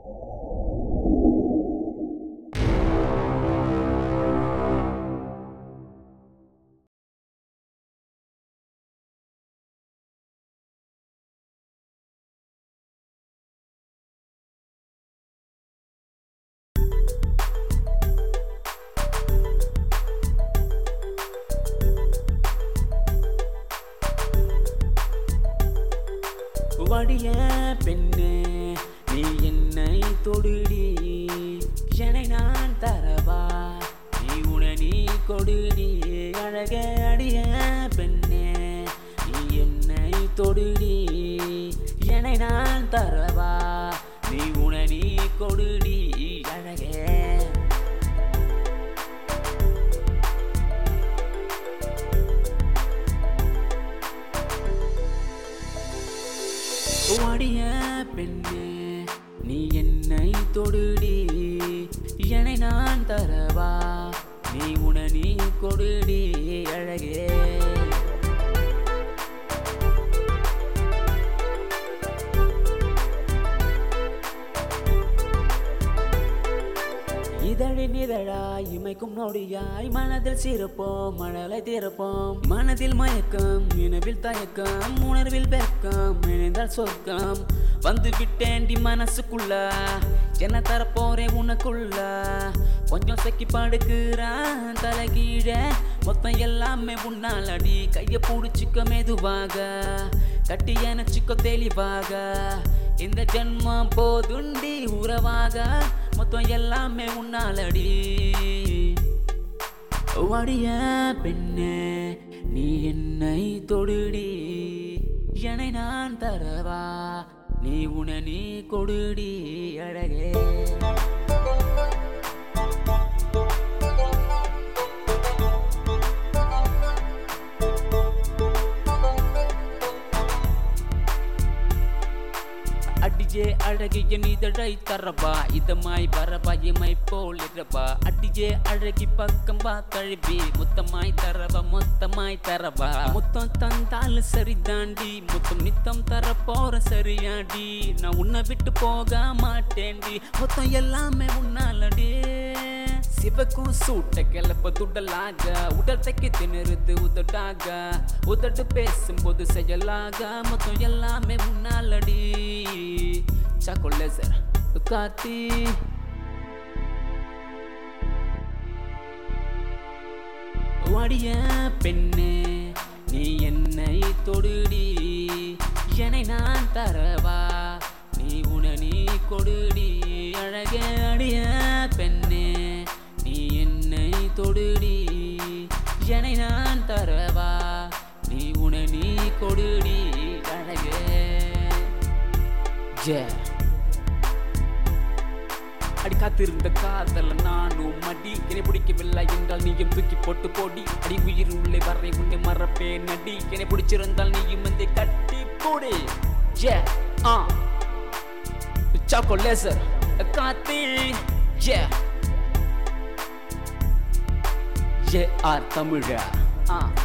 வடிய பெண்ணே நீ என்னை தொடுடி என்னை நான் தரவா நீ உணனி கொடுடி அழக அடிய பெண்ணே நீ என்னை தொடுடி என்னை நான் தரவா நீ உணனி கொடுடி அழகே வாடிய பெண்ணே நீ என்னை தொடுடி என்னை நான் தரவா நீ உணனி கொடுடி அழகே இதழின் இதழாய் இமைக்கும் நொடியாய் மனதில் சிறப்போம் மணலை திறப்போம் மனதில் மயக்கம் நினைவில் தயக்கம் உணர்வில் வெக்கம் இணைந்தால் சொர்க்கம் வந்து விட்டேண்டி மனசுக்குள்ள என்ன தரப்போறேன் உனக்குள்ள கொஞ்சம் சக்கி படுக்குறான் தலைகீழ மொத்தம் எல்லாமே உன்னாலடி கைய பிடிச்சிக்க மெதுவாக கட்டி எனச்சிக்க தெளிவாக இந்த ஜென்மம் போதுண்டி உறவாக மொத்தம் எல்லாமே உன்னாலடி வடிய பெண்ணே நீ என்னை தொடுடி என்னை நான் தரவா நீ உணனி கொடுடி அழகே அடியே அழகிய நீதழை தரவா இதமாய் வரவா இமை போல் இரவா அடியே அழகி பக்கம் வா கழுவி முத்தமாய் தரவா மொத்தமாய் தரவா முத்தம் தந்தாலும் சரிதாண்டி முத்தம் நித்தம் தர போற சரியாடி நான் உன்னை விட்டு போக மாட்டேன்டி மொத்தம் எல்லாமே உன்னாலடி சிவக்கும் சூட்ட கிளப்ப துடலாக உடல் தைக்க திணறுது உதடாக உதடு பேசும்போது செயலாக மொத்தம் எல்லாமே முன்னாலடி சாக்கோ லேசர் காத்தி வடிய பெண்ணே நீ என்னை தொடுடி என்னை நான் தரவா நீ உணனி கொடுடி அழக அடிய பெண்ணே நீ என்னை தொடுடி என்னை நான் தரவா நீ உணனி கொடுடி அழகே Yeah. அடி காத்திருந்த காதல நானும் மடி என்னை பிடிக்கவில்லை என்றால் நீயும் தூக்கி போட்டு போடி அடி உயிர் உள்ளே வரை உன்னை மறப்பே நடி என்னை பிடிச்சிருந்தால் நீயும் வந்து கட்டி போடு ஏ ஆ சாக்கோ லேசர் காத்தி ஏ ஏ ஆர் தமிழா ஆ